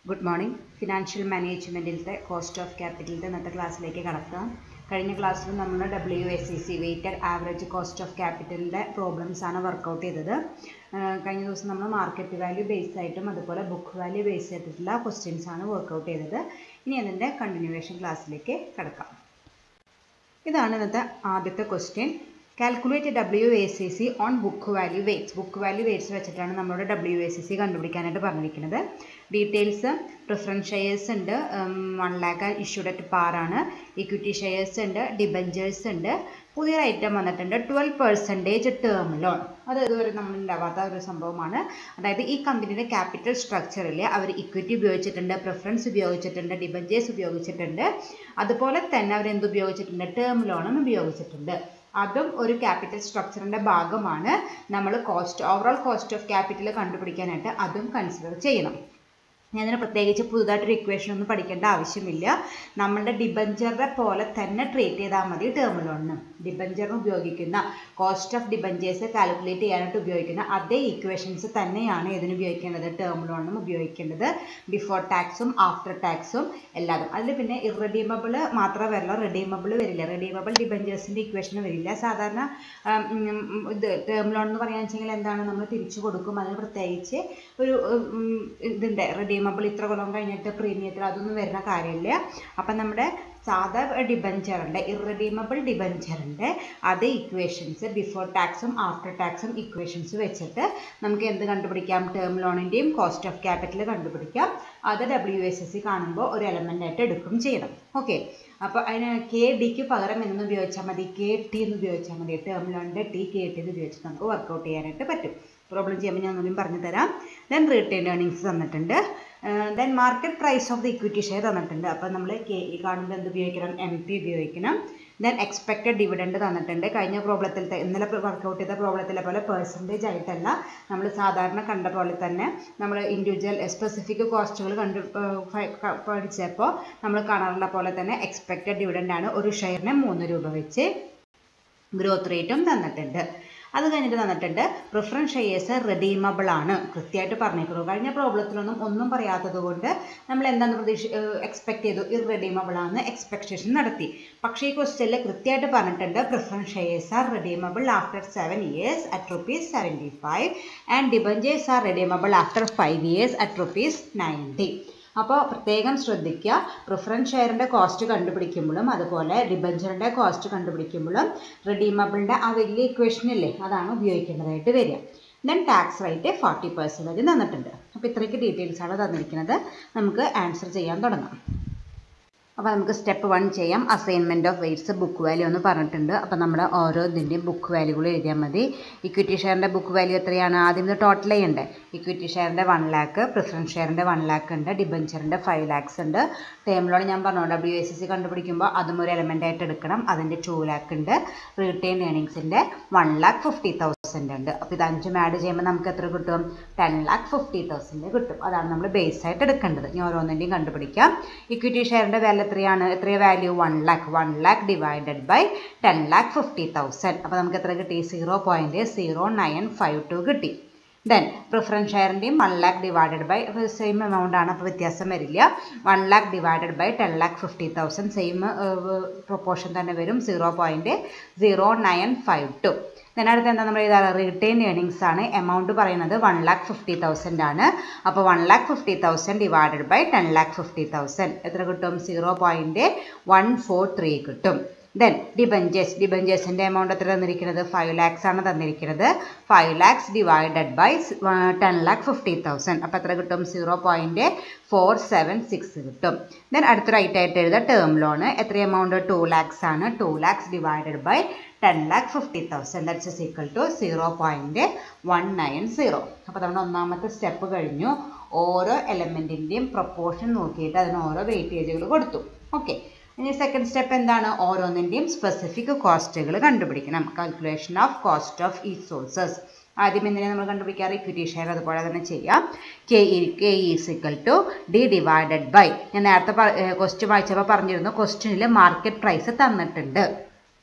good morning financial മാനേജ്മെൻറ്റിലത്തെ cost of ക്യാപിറ്റലിൻ്റെ ഇന്നത്തെ ക്ലാസ്സിലേക്ക് കടക്കാം കഴിഞ്ഞ ക്ലാസ്സിൽ നമ്മൾ W S C C weighted average cost of ക്യാപിറ്റലിൻ്റെ പ്രോബ്ലംസ് ആണ് വർക്കൗട്ട് ചെയ്തത് ആഹ് കഴിഞ്ഞ ദിവസം നമ്മൾ മാർക്കറ്റ് വാല്യൂ ബേസ് ആയിട്ടും അതുപോലെ ബുക്ക് വാല്യൂ ബേസ് ചെയ്തിട്ടുള്ള ക്വസ്റ്റ്യൻസ് ആണ് വർക്കൗട്ട് ചെയ്തത് ഇനി അതിൻ്റെ കണ്ടിന്യൂവേഷൻ ക്ലാസ്സിലേക്ക് കടക്കാം ഇതാണ് ഇന്നത്തെ ആദ്യത്തെ question calculate W A C C on book value weights book value weights വെച്ചിട്ടാണ് നമ്മളോട് ഡബ്ല്യു എ സി സി കണ്ടുപിടിക്കാനായിട്ട് പറഞ്ഞിരിക്കുന്നത് ഡീറ്റെയിൽസ് പ്രിഫറൻസ് ഷെയർസ് ഉണ്ട് one lakh issued at par ആണ് ഇക്വിറ്റി ഷെയർസ് ഉണ്ട് ഡിബഞ്ചേഴ്സ് ഉണ്ട് പുതിയൊരു ഐറ്റം വന്നിട്ടുണ്ട് ട്വൽവ് പെർസെൻറ്റേജ് ടേം ലോൺ അത് ഇതുവരെ നമ്മൾ ഉണ്ടാവാത്ത ഒരു സംഭവമാണ് അതായത് ഈ കമ്പനിയുടെ ക്യാപിറ്റൽ സ്ട്രക്ചറിൽ അവർ ഇക്വിറ്റി ഉപയോഗിച്ചിട്ടുണ്ട് പ്രിഫറൻസ് ഉപയോഗിച്ചിട്ടുണ്ട് ഡിബഞ്ചേഴ്സ് ഉപയോഗിച്ചിട്ടുണ്ട് അതുപോലെ തന്നെ അവർ എന്ത് ഉപയോഗിച്ചിട്ടുണ്ട് ടേം ലോണും ഉപയോഗിച്ചിട്ടുണ്ട് അതും ഒരു ക്യാപിറ്റൽ സ്ട്രക്ചറിൻ്റെ ഭാഗമാണ് നമ്മൾ cost overall cost of capital കണ്ടുപിടിക്കാനായിട്ട് അതും കൺസിഡർ ചെയ്യണം ഞാനതിന് പ്രത്യേകിച്ച് പുതുതായിട്ടൊരു ഇക്വേഷൻ ഒന്നും പഠിക്കേണ്ട ആവശ്യമില്ല നമ്മളുടെ ഡിബഞ്ചറിനെ പോലെ തന്നെ ട്രീറ്റ് ചെയ്താൽ മതി ടേം ലോണിന് ഡിബഞ്ചറിന് ഉപയോഗിക്കുന്ന കോസ്റ്റ് ഓഫ് ഡിബഞ്ചേഴ്സ് കാൽക്കുലേറ്റ് ചെയ്യാനായിട്ട് ഉപയോഗിക്കുന്ന അതേ ഇക്വേഷൻസ് തന്നെയാണ് ഇതിന് ഉപയോഗിക്കേണ്ടത് ടേം ലോണിനും ഉപയോഗിക്കേണ്ടത് ബിഫോർ ടാക്സും ആഫ്റ്റർ ടാക്സും എല്ലാതും അതിൽ പിന്നെ ഇറഡീമബിൾ മാത്രമേ വരില്ല റെഡീമബിൾ വരില്ല റെഡീമബിൾ ഡിബഞ്ചേഴ്സിൻ്റെ ഇക്വേഷൻ വരില്ല സാധാരണ ഇത് ടേം ലോൺ എന്ന് പറയാന്ന് വെച്ചെങ്കിൽ എന്താണ് നമ്മൾ തിരിച്ചു കൊടുക്കും അതിന് പ്രത്യേകിച്ച് ഒരു ഇതിൻ്റെ റെഡീമബിൾ ഇത്ര കൊല്ലം കഴിഞ്ഞിട്ട് പ്രീമിയത്തിൽ അതൊന്നും വരുന്ന കാര്യമില്ല അപ്പം നമ്മുടെ സാധാ ഡിബഞ്ചറിൻ്റെ ഇറഡീമബിൾ ഡിബഞ്ചറിൻ്റെ അതേ ഇക്വേഷൻസ് ബിഫോർ ടാക്സും ആഫ്റ്റർ ടാക്സും ഇക്വേഷൻസ് വെച്ചിട്ട് നമുക്ക് എന്ത് കണ്ടുപിടിക്കാം ടേം ലോണിൻ്റെയും കോസ്റ്റ് ഓഫ് ക്യാപിറ്റൽ കണ്ടുപിടിക്കാം അത് ഡബ്ല്യു എസ് എസ് സി കാണുമ്പോൾ ഒരു എലമെൻ്റ് ആയിട്ട് എടുക്കും ചെയ്യണം ഓക്കെ അപ്പോൾ അതിന് കെ ഡിക്ക് പകരം എന്ന് ഉപയോഗിച്ചാൽ മതി കെ ടി എന്ന് ഉപയോഗിച്ചാൽ മതി ടേം ലോണിൻ്റെ ടി കെ ടി എന്ന് ഉപയോഗിച്ച് നമുക്ക് വർക്കൗട്ട് ചെയ്യാനായിട്ട് പറ്റും പ്രോബ്ലം ചെയ്യുമ്പോൾ ഞാൻ ഒന്നും പറഞ്ഞു തരാം ദെൻ റിട്ടേൺ ഏർണിങ്സ് തന്നിട്ടുണ്ട് then market price of the equity share തന്നിട്ടുണ്ട് അപ്പോൾ നമ്മൾ കെ ഈ കാണുമ്പോൾ എന്ത് ഉപയോഗിക്കണം എം പി ഉപയോഗിക്കണം ദെൻ എക്സ്പെക്റ്റഡ് ഡിവിഡൻഡ് തന്നിട്ടുണ്ട് കഴിഞ്ഞ പ്രോബ്ലത്തിലത്തെ ഇന്നലെ വർക്കൗട്ട് ചെയ്ത പ്രോബ്ലത്തിലെ പോലെ പെർസെൻറ്റേജ് ആയിട്ടല്ല നമ്മൾ സാധാരണ കണ്ട പോലെ തന്നെ നമ്മൾ ഇൻഡിവിജ്വൽ സ്പെസിഫിക് കോസ്റ്റുകൾ കണ്ടു പഠിച്ചപ്പോൾ നമ്മൾ കാണാറുള്ള പോലെ തന്നെ എക്സ്പെക്റ്റഡ് ഡിവിഡൻഡ് ആണ് ഒരു ഷെയറിന് മൂന്ന് രൂപ വെച്ച് ഗ്രോത്ത് റേറ്റും തന്നിട്ടുണ്ട് അത് കഴിഞ്ഞിട്ട് തന്നിട്ടുണ്ട് പ്രിഫറൻസ് ഷെയർസ് റെഡീമബിൾ ആണ് കൃത്യമായിട്ട് പറഞ്ഞേക്കുള്ളൂ കഴിഞ്ഞ പ്രോബ്ലത്തിലൊന്നും ഒന്നും പറയാത്തത് കൊണ്ട് നമ്മൾ എന്താണെന്ന് പ്രതീക്ഷ എക്സ്പെക്ട് ചെയ്തു ഇറഡീമബിൾ ആണ് എക്സ്പെക്ടേഷൻ നടത്തി പക്ഷേ ഈ ക്വസ്റ്റ്യനിൽ കൃത്യമായിട്ട് പറഞ്ഞിട്ടുണ്ട് preference shares are redeemable after seven years at rupees seventy five and debentures are redeemable after five years at rupees ninety അപ്പോൾ പ്രത്യേകം ശ്രദ്ധിക്കുക പ്രിഫറൻസ് ഷെയറിൻ്റെ കോസ്റ്റ് കണ്ടുപിടിക്കുമ്പോഴും അതുപോലെ ഡിബഞ്ചറിൻ്റെ കോസ്റ്റ് കണ്ടുപിടിക്കുമ്പോഴും റിഡീമബിളിൻ്റെ ആ വലിയ ഇക്വേഷൻ ഇല്ലേ അതാണ് ഉപയോഗിക്കേണ്ടതായിട്ട് വരിക then tax rate forty percentage തന്നിട്ടുണ്ട് അപ്പോൾ ഇത്രയ്ക്ക് ഡീറ്റെയിൽസ് ആണ് തന്നിരിക്കുന്നത് നമുക്ക് ആൻസർ ചെയ്യാൻ തുടങ്ങാം അപ്പോൾ നമുക്ക് സ്റ്റെപ്പ് വൺ ചെയ്യാം assignment of weights book value എന്ന് പറഞ്ഞിട്ടുണ്ട് അപ്പോൾ നമ്മുടെ ഓരോ ഇതിൻ്റെയും ബുക്ക് വാല്യൂകൾ എഴുതിയാൽ മതി ഇക്വിറ്റി ഷെയറിൻ്റെ ബുക്ക് വാല്യൂ എത്രയാണ് ആദ്യം ഇത് ടോട്ടൽ ചെയ്യണ്ടേ ഇക്വിറ്റി ഷെയറിൻ്റെ വൺ ലാക്ക് പ്രിഫറൻസ് ഷെയറിൻ്റെ വൺ ലാക്ക് ഉണ്ട് ഡിബഞ്ചറിൻ്റെ ഫൈവ് ലാക്സ് ഉണ്ട് ടേം ലോൺ ഞാൻ പറഞ്ഞു ഡബ്ല്യു എസ് സി കണ്ടുപിടിക്കുമ്പോൾ അതും ഒരു എലമെൻ്റ് ആയിട്ട് എടുക്കണം അതിൻ്റെ ടു ലാക്ക് ഉണ്ട് റീറ്റെയിൻ ഏണിങ്സിൻ്റെ വൺ ലാക്ക് ഫിഫ്റ്റി തൗസൻഡ് ഉണ്ട് അപ്പോൾ ഇത് അഞ്ചും ആഡ് ചെയ്യുമ്പോൾ നമുക്ക് എത്ര കിട്ടും ടെൻ ലാക്ക് ഫിഫ്റ്റി തൗസൻഡ് കിട്ടും അതാണ് നമ്മൾ ബേസ് ആയിട്ട് എടുക്കേണ്ടത് ഇനി ഓരോന്നിൻ്റെയും കണ്ടുപിടിക്കാം ഇക്വിറ്റി ഷെയറിൻ്റെ വാല്യൂ എത്രയാണ് എത്ര value one lakh one lakh divided by ten lakh fifty thousand അപ്പോൾ നമുക്ക് എത്ര കിട്ടി zero point zero nine five two കിട്ടി ദെൻ പ്രിഫറൻസ് ഷെയറിൻ്റെയും one lakh divided by same amount ആണ് അപ്പോൾ വ്യത്യാസം വരില്ല one lakh divided by ten lakh fifty thousand same proportion തന്നെ വരും zero point zero nine five two then അടുത്ത് എന്താ നമ്മൾ എഴുതാറ് റിട്ടേൺ ഏണിങ്സ് ആണ് എമൗണ്ട് പറയുന്നത് വൺ ലാക്ക് ഫിഫ്റ്റി തൗസൻഡ് ആണ് അപ്പോൾ one lakh fifty thousand divided by ten lakh fifty thousand എത്ര കിട്ടും zero point one four three കിട്ടും ദെൻ ഡിബഞ്ചേഴ്സ് ഡിബഞ്ചേഴ്സിൻ്റെ എമൗണ്ട് എത്ര തന്നിരിക്കുന്നത് ഫൈവ് ലാക്സ് ആണ് തന്നിരിക്കുന്നത് five lakhs divided by ten lakh fifty thousand അപ്പോൾ എത്ര കിട്ടും zero point four seven six കിട്ടും ദെൻ അടുത്ത റൈറ്റ് ആയിട്ട് എഴുതുക ടേം ലോണ് എത്ര എമൗണ്ട് ടു ലാക്സ് ആണ് two lakhs divided by ten lakh fifty thousand that's is equal to zero point one nine zero അപ്പോൾ നമ്മുടെ ഒന്നാമത്തെ സ്റ്റെപ്പ് കഴിഞ്ഞു ഓരോ എലമെൻറ്റിൻ്റെയും പ്രൊപ്പോർഷൻ നോക്കിയിട്ട് അതിന് ഓരോ വെയിറ്റേജുകൾ കൊടുത്തു ഓക്കെ ഇനി സെക്കൻഡ് സ്റ്റെപ്പ് എന്താണ് ഓരോന്നിൻ്റെയും സ്പെസിഫിക് കോസ്റ്റുകൾ കണ്ടുപിടിക്കണം കാൽക്കുലേഷൻ ഓഫ് കോസ്റ്റ് ഓഫ് ഈ സോഴ്സസ് ആദ്യം എന്തിനാണ് നമ്മൾ കണ്ടുപിടിക്കാറ് ഇക്വിറ്റി ഷെയർ അതുപോലെ തന്നെ ചെയ്യാം K E K is equal to D divided by ഞാൻ നേരത്തെ ക്വസ്റ്റ്യൻ വായിച്ചപ്പോൾ പറഞ്ഞിരുന്നു ക്വസ്റ്റ്യനിൽ മാർക്കറ്റ് പ്രൈസ് തന്നിട്ടുണ്ട്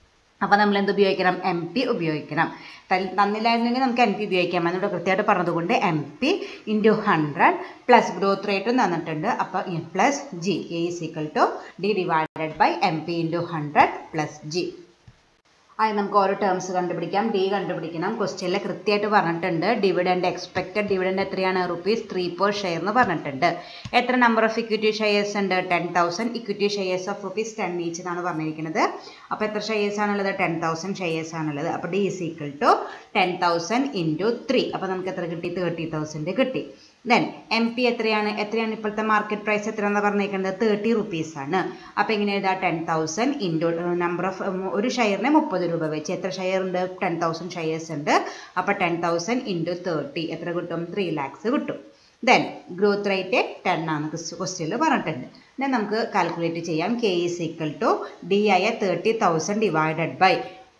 അപ്പോൾ നമ്മൾ എന്ത് ഉപയോഗിക്കണം എം പി ഉപയോഗിക്കണം തന്നില്ലായിരുന്നെങ്കിൽ നമുക്ക് എം പി ഉപയോഗിക്കാം എന്നിവിടെ കൃത്യമായിട്ട് പറഞ്ഞതുകൊണ്ട് M P into hundred plus growth റേറ്റും തന്നിട്ടുണ്ട് അപ്പോൾ plus G A is equal to D divided by M P into hundred plus G അത് നമുക്ക് ഓരോ ടേംസ് കണ്ടുപിടിക്കാം ഡി കണ്ടുപിടിക്കണം ക്വസ്റ്റ്യനിൽ കൃത്യമായിട്ട് പറഞ്ഞിട്ടുണ്ട് ഡിവിഡൻഡ് എക്സ്പെക്റ്റഡ് ഡിവിഡൻഡ് എത്രയാണ് റുപ്പീസ് ത്രീ പെർ ഷെയർ എന്ന് പറഞ്ഞിട്ടുണ്ട് എത്ര നമ്പർ ഓഫ് ഇക്വിറ്റി ഷെയർസ് ഉണ്ട് ten thousand equity shares of rupees ten each എന്നാണ് പറഞ്ഞിരിക്കുന്നത് അപ്പോൾ എത്ര ഷെയർസ് ആണുള്ളത് ടെൻ തൗസൻഡ് ഷെയർസ് ആണുള്ളത് അപ്പോൾ D is equal to ten thousand into three അപ്പോൾ നമുക്ക് എത്ര കിട്ടി തേർട്ടി തൗസൻഡ് കിട്ടി ദെൻ എം പി എത്രയാണ് എത്രയാണ് ഇപ്പോഴത്തെ മാർക്കറ്റ് പ്രൈസ് എത്രയാണെന്ന് പറഞ്ഞേക്കുന്നത് തേർട്ടി റുപ്പീസ് ആണ് അപ്പോൾ എങ്ങനെ എഴുതാം ten thousand into number of ഒരു ഷെയറിന് മുപ്പത് രൂപ വെച്ച് എത്ര ഷെയർ ഉണ്ട് ടെൻ തൗസൻഡ് ഷെയർസ് ഉണ്ട് അപ്പോൾ ടെൻ തൗസൻഡ് ഇൻറ്റു തേർട്ടി എത്ര കിട്ടും ത്രീ ലാക്സ് കിട്ടും ദെൻ ഗ്രോത്ത് റേറ്റ് ടെൻ ആണ് ക്വസ്റ്റ്യനിൽ പറഞ്ഞിട്ടുണ്ട് ദെൻ നമുക്ക് കാൽക്കുലേറ്റ് ചെയ്യാം K is equal to D ആയ thirty thousand divided by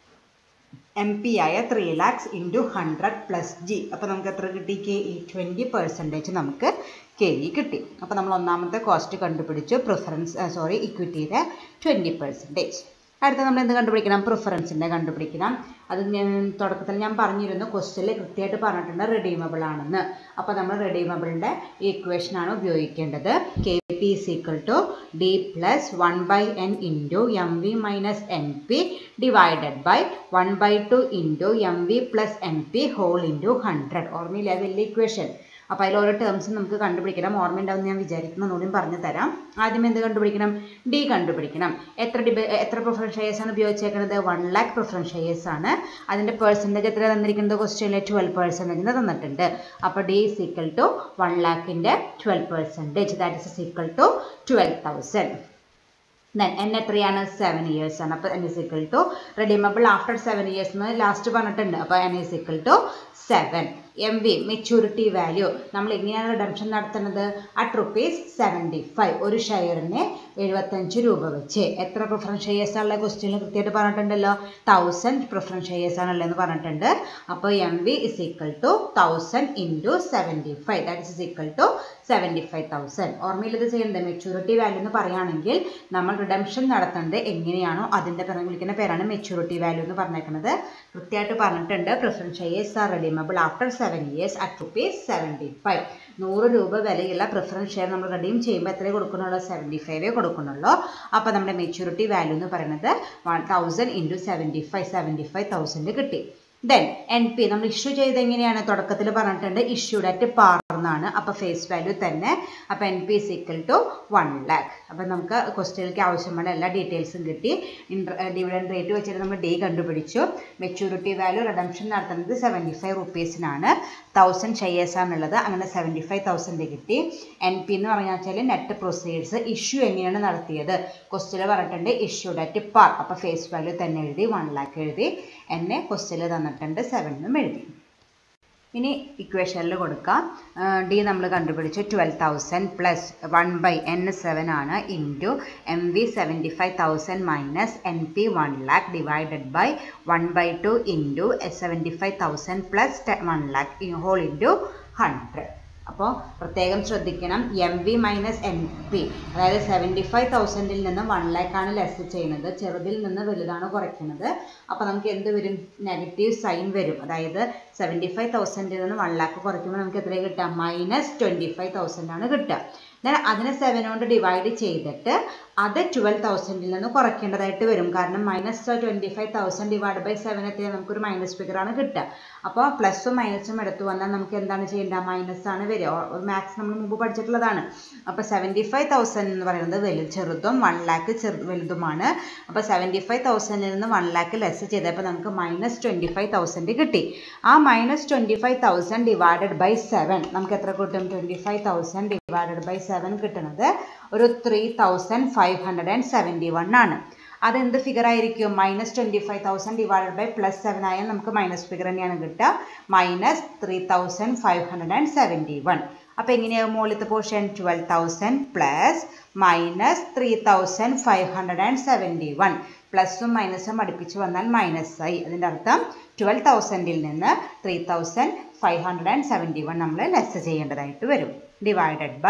M P ആയ three lakhs into hundred plus G അപ്പോൾ നമുക്ക് എത്ര കിട്ടി കെ ഇ ട്വൻറ്റി പെർസെൻറ്റേജ് നമുക്ക് കെ ഇ കിട്ടി അപ്പോൾ നമ്മൾ ഒന്നാമത്തെ കോസ്റ്റ് കണ്ടുപിടിച്ചു പ്രിഫറൻസ് സോറി ഇക്വിറ്റിയുടെ ട്വൻറ്റി പെർസെൻറ്റേജ് അടുത്ത നമ്മൾ എന്ത് കണ്ടുപിടിക്കണം പ്രിഫറൻസിൻ്റെ കണ്ടുപിടിക്കണം അത് ഞാൻ തുടക്കത്തിൽ ഞാൻ പറഞ്ഞിരുന്നു ക്വസ്റ്റ്യനിൽ കൃത്യമായിട്ട് പറഞ്ഞിട്ടുണ്ട് റിഡീമബിൾ ആണെന്ന് അപ്പോൾ നമ്മൾ റിഡീമബിളിൻ്റെ ഇക്വേഷനാണ് ഉപയോഗിക്കേണ്ടത് K P is equal to D plus one by N into M V minus N P divided by one by two into M V plus N P whole into hundred ഓർമ്മയില്ല വലിയ equation അപ്പോൾ അതിൽ ഓരോ ടേംസും നമുക്ക് കണ്ടുപിടിക്കണം ഓർമ്മയുണ്ടാവും ഞാൻ വിചാരിക്കുന്നു ഒന്നുകൂടി പറഞ്ഞു തരാം ആദ്യം എന്ത് കണ്ടുപിടിക്കണം ഡി കണ്ടുപിടിക്കണം എത്ര ഡിബ എത്ര പ്രിഫറൻസ് ഷെയർസ് ആണ് ഉപയോഗിച്ചേക്കുന്നത് വൺ ലാക്ക് പ്രിഫറൻസ് ഷെയർസ് ആണ് അതിൻ്റെ പെർസെൻറ്റേജ് എത്ര തന്നിരിക്കുന്നത് ക്വസ്റ്റ്യനിൽ ട്വൽവ് പെർസെൻറ്റേജ് തന്നിട്ടുണ്ട് അപ്പോൾ D is equal to one ലാക്കിൻ്റെ twelve percentage that is equal to twelve thousand then N എത്രയാണ് സെവൻ ഇയേഴ്സ് ആണ് അപ്പോൾ N is equal to redeemable after seven years എന്ന് ലാസ്റ്റ് പറഞ്ഞിട്ടുണ്ട് അപ്പോൾ N is equal to seven M V maturity value നമ്മൾ എങ്ങനെയാണ് redemption നടത്തുന്നത് at rupees seventy five ഒരു ഷെയറിന് എഴുപത്തഞ്ച് രൂപ വെച്ച് എത്ര പ്രിഫറൻസ് ഷെയർസ് ആണുള്ള ക്വസ്റ്റ്യനിൽ കൃത്യമായിട്ട് പറഞ്ഞിട്ടുണ്ടല്ലോ തൗസൻഡ് പ്രിഫറൻസ് ഷെയർസ് ആണുള്ളതെന്ന് പറഞ്ഞിട്ടുണ്ട് അപ്പോൾ M V is equal to thousand into seventy five that is equal to seventy five thousand ഓർമ്മയിൽ ഇത് ചെയ്യേണ്ടത് മെച്യൂരിറ്റി വാല്യൂ എന്ന് പറയുകയാണെങ്കിൽ നമ്മൾ റിഡംഷൻ നടത്തേണ്ടത് എങ്ങനെയാണോ അതിൻ്റെ പിറകെ വിളിക്കുന്ന പേരാണ് മെച്യൂരിറ്റി വാല്യൂ എന്ന് പറഞ്ഞേക്കുന്നത് കൃത്യമായിട്ട് പറഞ്ഞിട്ടുണ്ട് preference shares are redeemable after seven years at rupees seventy five നൂറ് രൂപ വിലയുള്ള പ്രിഫറൻസ് ഷെയർ നമ്മൾ റെഡീം ചെയ്യുമ്പോൾ എത്രയേ കൊടുക്കുന്നുള്ളൂ സെവൻറ്റി ഫൈവേ കൊടുക്കുന്നുള്ളൂ അപ്പോൾ നമ്മുടെ മെച്യൂരിറ്റി വാല്യൂ എന്ന് പറയുന്നത് one thousand into seventy five seventy five thousand കിട്ടി ദെൻ എൻ പി നമ്മൾ ഇഷ്യൂ ചെയ്ത് എങ്ങനെയാണ് തുടക്കത്തിൽ പറഞ്ഞിട്ടുണ്ട് ഇഷ്യൂഡ് അറ്റ് പാർ എന്നാണ് അപ്പോൾ ഫേസ് വാല്യൂ തന്നെ അപ്പോൾ N P is equal to one lakh അപ്പോൾ നമുക്ക് ക്വസ്റ്റ്യനിലേക്ക് ആവശ്യമായ എല്ലാ ഡീറ്റെയിൽസും കിട്ടി ഡിവിഡൻഡ് റേറ്റ് വെച്ചിട്ട് നമ്മൾ ഡി കണ്ടുപിടിച്ചു മെച്യൂരിറ്റി വാല്യൂ റിഡംഷൻ നടത്തുന്നത് സെവൻറ്റി ഫൈവ് റുപ്പീസിനാണ് തൗസൻഡ് ഷെയർസ് ആണുള്ളത് അങ്ങനെ സെവൻറ്റി ഫൈവ് തൗസൻഡ് കിട്ടി എൻ പി എന്ന് പറഞ്ഞാൽ വെച്ചാൽ നെറ്റ് പ്രൊസീഡ്സ് ഇഷ്യൂ എങ്ങനെയാണ് നടത്തിയത് ക്വസ്റ്റ്യനിൽ പറഞ്ഞിട്ടുണ്ട് ഇഷ്യൂഡ് അറ്റ് പാർ അപ്പോൾ ഫേസ് വാല്യൂ തന്നെ എഴുതി വൺ ലാക്ക് എഴുതി എന്നെ ക്വസ്റ്റ്യനിൽ തന്നിട്ടുണ്ട് സെവനും എഴുതി ഇനി ഇക്വേഷനിൽ കൊടുക്കാം ഡി നമ്മൾ കണ്ടുപിടിച്ചു twelve thousand plus one by N seven ആണ് into M V seventy five thousand minus N P one lakh divided by one by two into seventy five thousand plus one lakh whole into hundred അപ്പോൾ പ്രത്യേകം ശ്രദ്ധിക്കണം M V minus N P അതായത് seventy five തൗസൻഡിൽ നിന്ന് one ലാക്കാണ് less ചെയ്യുന്നത് ചെറുതിൽ നിന്ന് വലുതാണ് കുറയ്ക്കുന്നത് അപ്പോൾ നമുക്ക് എന്ത് വരും നെഗറ്റീവ് സൈൻ വരും അതായത് സെവൻറ്റി ഫൈവ് തൗസൻഡിൽ നിന്ന് വൺ ലാക്ക് കുറയ്ക്കുമ്പോൾ നമുക്ക് എത്ര കിട്ടുക മൈനസ് ട്വൻറ്റി ഫൈവ് തൗസൻഡ് ആണ് കിട്ടുക ഞാൻ അതിനെ സെവൻ കൊണ്ട് ഡിവൈഡ് ചെയ്തിട്ട് അത് ട്വൽവ് തൗസൻഡിൽ നിന്ന് കുറയ്ക്കേണ്ടതായിട്ട് വരും കാരണം minus twenty five thousand divide by seven എത്തിയാൽ നമുക്കൊരു മൈനസ് ഫിഗറാണ് കിട്ടുക അപ്പോൾ പ്ലസും മൈനസും എടുത്തു വന്നാൽ നമുക്ക് എന്താണ് ചെയ്യേണ്ടത് മൈനസ് ആണ് വരിക മാത്സ് നമ്മൾ മുമ്പ് പഠിച്ചിട്ടുള്ളതാണ് അപ്പോൾ സെവൻറ്റി ഫൈവ് തൗസൻഡ് എന്ന് പറയുന്നത് വലു ചെറുതും വൺ ലാക്ക് ചെറു വലുതുമാണ് അപ്പോൾ സെവൻറ്റി ഫൈവ് തൗസൻഡിൽ നിന്ന് വൺ ലാക്ക് ലെസ് ചെയ്തപ്പോൾ നമുക്ക് മൈനസ് ട്വൻറ്റി ഫൈവ് തൗസൻഡ് കിട്ടി ആ minus twenty five thousand divided by seven നമുക്ക് എത്ര കിട്ടും twenty five thousand divided by seven കിട്ടുന്നത് ഒരു three thousand five hundred and seventy one ആണ് അതെന്ത് ഫിഗർ ആയിരിക്കും minus twenty five thousand divided by plus seven ആയാൽ നമുക്ക് മൈനസ് ഫിഗർ തന്നെയാണ് കിട്ടുക minus three thousand five hundred and seventy one അപ്പോൾ എങ്ങനെയാവും മുകളിലത്തെ portion twelve thousand plus minus three thousand five hundred and seventy one പ്ലസും മൈനസും അടുപ്പിച്ച് വന്നാൽ മൈനസ് ആയി അതിൻ്റെ അർത്ഥം ട്വൽവ് തൗസൻഡിൽ നിന്ന് three thousand five hundred and seventy one നമ്മൾ ലെസ് ചെയ്യേണ്ടതായിട്ട് വരും divided by